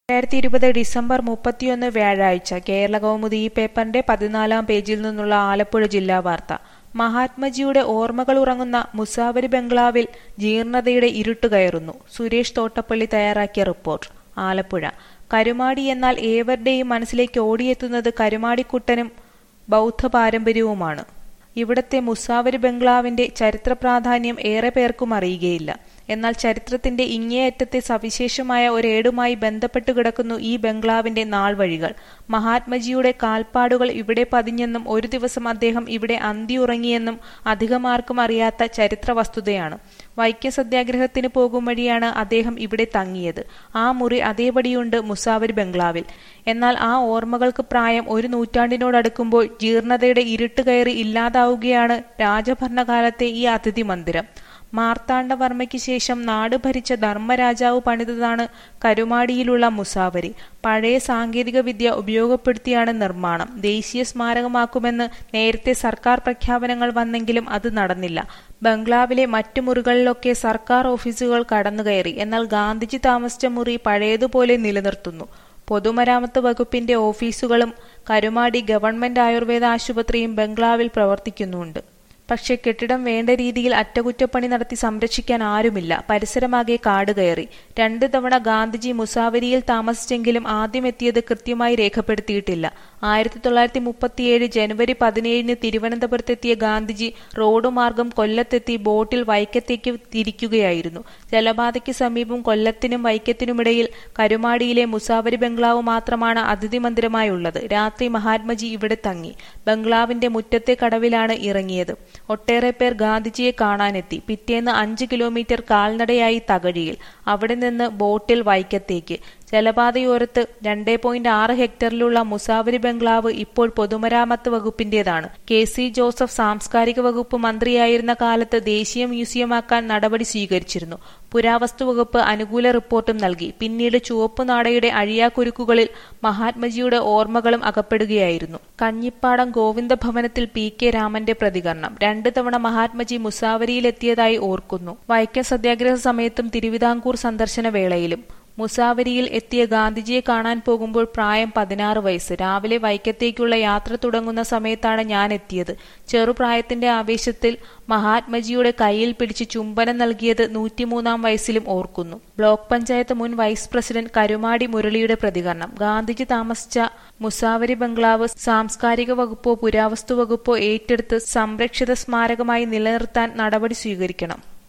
രണ്ടായിരത്തി ഇരുപത് ഡിസംബർ മുപ്പത്തിയൊന്ന് വ്യാഴാഴ്ച കേരളകൗമുദി ഈ പേപ്പറിന്റെ പതിനാലാം പേജിൽ നിന്നുള്ള ആലപ്പുഴ ജില്ലാ വാർത്ത മഹാത്മജിയുടെ ഓർമ്മകൾ ഉറങ്ങുന്ന മുസാവരി ബംഗ്ലാവിൽ ജീർണതയുടെ ഇരുട്ട് കയറുന്നു സുരേഷ് തോട്ടപ്പള്ളി തയ്യാറാക്കിയ റിപ്പോർട്ട് ആലപ്പുഴ കരുമാടി എന്നാൽ ഏവരുടെയും മനസ്സിലേക്ക് ഓടിയെത്തുന്നത് കരുമാടിക്കുട്ടനും ബൗദ്ധ പാരമ്പര്യവുമാണ് ഇവിടത്തെ മുസാവരി ബംഗ്ലാവിന്റെ ചരിത്ര പ്രാധാന്യം ഏറെ പേർക്കും അറിയുകയില്ല എന്നാൽ ചരിത്രത്തിന്റെ ഇങ്ങേയറ്റത്തെ സവിശേഷമായ ഒരേടുമായി ബന്ധപ്പെട്ടു കിടക്കുന്നു ഈ ബംഗ്ലാവിന്റെ നാൾവഴികൾ മഹാത്മജിയുടെ കാൽപ്പാടുകൾ ഇവിടെ പതിഞ്ഞെന്നും ഒരു ദിവസം അദ്ദേഹം ഇവിടെ അന്തിയുറങ്ങിയെന്നും അധികമാർക്കും അറിയാത്ത ചരിത്ര വസ്തുതയാണ് വൈക്കം സത്യാഗ്രഹത്തിന് പോകും വഴിയാണ് അദ്ദേഹം ഇവിടെ തങ്ങിയത് ആ മുറി അതേപടിയുണ്ട് മുസാവരി ബംഗ്ലാവിൽ എന്നാൽ ആ ഓർമ്മകൾക്ക് പ്രായം ഒരു നൂറ്റാണ്ടിനോടടുക്കുമ്പോൾ ജീർണതയുടെ ഇരുട്ട് കയറി ഇല്ലാതാവുകയാണ് രാജഭരണകാലത്തെ ഈ അതിഥി മന്ദിരം മാർത്താണ്ഡവർമ്മയ്ക്ക് ശേഷം നാട് ഭരിച്ച ധർമ്മരാജാവ് പണിതതാണ് കരുമാടിയിലുള്ള മുസാവരി പഴയ സാങ്കേതിക വിദ്യ ഉപയോഗപ്പെടുത്തിയാണ് നിർമ്മാണം ദേശീയ സ്മാരകമാക്കുമെന്ന് നേരത്തെ സർക്കാർ പ്രഖ്യാപനങ്ങൾ വന്നെങ്കിലും അത് നടന്നില്ല ബംഗ്ലാവിലെ മറ്റു മുറികളിലൊക്കെ സർക്കാർ ഓഫീസുകൾ കടന്നുകയറി എന്നാൽ ഗാന്ധിജി താമസിച്ച മുറി പഴയതുപോലെ നിലനിർത്തുന്നു പൊതുമരാമത്ത് വകുപ്പിന്റെ ഓഫീസുകളും കരുമാടി ഗവൺമെന്റ് ആയുർവേദ ആശുപത്രിയും ബംഗ്ലാവിൽ പ്രവർത്തിക്കുന്നുണ്ട് പക്ഷേ കെട്ടിടം വേണ്ട രീതിയിൽ അറ്റകുറ്റപ്പണി നടത്തി സംരക്ഷിക്കാൻ ആരുമില്ല പരിസരമാകെ കാട് കയറി രണ്ടു തവണ ഗാന്ധിജി മുസാവരിയിൽ താമസിച്ചെങ്കിലും ആദ്യം എത്തിയത് കൃത്യമായി രേഖപ്പെടുത്തിയിട്ടില്ല ആയിരത്തി തൊള്ളായിരത്തി മുപ്പത്തിയേഴ് ജനുവരി പതിനേഴിന് തിരുവനന്തപുരത്തെത്തിയ ഗാന്ധിജി റോഡ് മാർഗം കൊല്ലത്തെത്തി ബോട്ടിൽ വൈക്കത്തേക്ക് തിരിക്കുകയായിരുന്നു ജലപാതയ്ക്ക് സമീപം കൊല്ലത്തിനും വൈക്കത്തിനുമിടയിൽ കരുമാടിയിലെ മുസാവരി ബംഗ്ലാവ് മാത്രമാണ് അതിഥി മന്ദിരമായുള്ളത് രാത്രി മഹാത്മജി ഇവിടെ തങ്ങി ബംഗ്ലാവിന്റെ മുറ്റത്തെ കടവിലാണ് ഇറങ്ങിയത് ഒട്ടേറെ പേർ ഗാന്ധിജിയെ കാണാനെത്തി പിറ്റേന്ന് അഞ്ച് കിലോമീറ്റർ കാൽനടയായി തകഴിയിൽ അവിടെ നിന്ന് ബോട്ടിൽ വൈക്കത്തേക്ക് ജലപാതയോരത്ത് രണ്ടേ പോയിന്റ് ആറ് ഹെക്ടറിലുള്ള മുസാവരി ബംഗ്ലാവ് ഇപ്പോൾ പൊതുമരാമത്ത് വകുപ്പിന്റേതാണ് കെ സി ജോസഫ് സാംസ്കാരിക വകുപ്പ് മന്ത്രിയായിരുന്ന കാലത്ത് ദേശീയ മ്യൂസിയമാക്കാൻ നടപടി സ്വീകരിച്ചിരുന്നു പുരാവസ്തു വകുപ്പ് അനുകൂല റിപ്പോർട്ടും നൽകി പിന്നീട് ചുവപ്പുനാടയുടെ അഴിയാക്കുരുക്കുകളിൽ മഹാത്മജിയുടെ ഓർമ്മകളും അകപ്പെടുകയായിരുന്നു കഞ്ഞിപ്പാടം ഗോവിന്ദ ഭവനത്തിൽ പി കെ രാമന്റെ പ്രതികരണം രണ്ടു തവണ മഹാത്മജി മുസാവരിയിലെത്തിയതായി ഓർക്കുന്നു വൈക്കം സത്യാഗ്രഹ സമയത്തും തിരുവിതാംകൂർ സന്ദർശന വേളയിലും മുസാവരിയിൽ എത്തിയ ഗാന്ധിജിയെ കാണാൻ പോകുമ്പോൾ പ്രായം പതിനാറ് വയസ്സ് രാവിലെ വൈക്കത്തേക്കുള്ള യാത്ര തുടങ്ങുന്ന സമയത്താണ് ഞാൻ എത്തിയത് ചെറുപ്രായത്തിന്റെ ആവേശത്തിൽ മഹാത്മജിയുടെ കയ്യിൽ പിടിച്ച് ചുംബനം നൽകിയത് നൂറ്റിമൂന്നാം വയസ്സിലും ഓർക്കുന്നു ബ്ലോക്ക് പഞ്ചായത്ത് മുൻ വൈസ് പ്രസിഡന്റ് കരുമാടി മുരളിയുടെ പ്രതികരണം ഗാന്ധിജി താമസിച്ച മുസാവരി ബംഗ്ലാവ് സാംസ്കാരിക വകുപ്പോ പുരാവസ്തു വകുപ്പോ ഏറ്റെടുത്ത് സംരക്ഷിത സ്മാരകമായി നിലനിർത്താൻ നടപടി സ്വീകരിക്കണം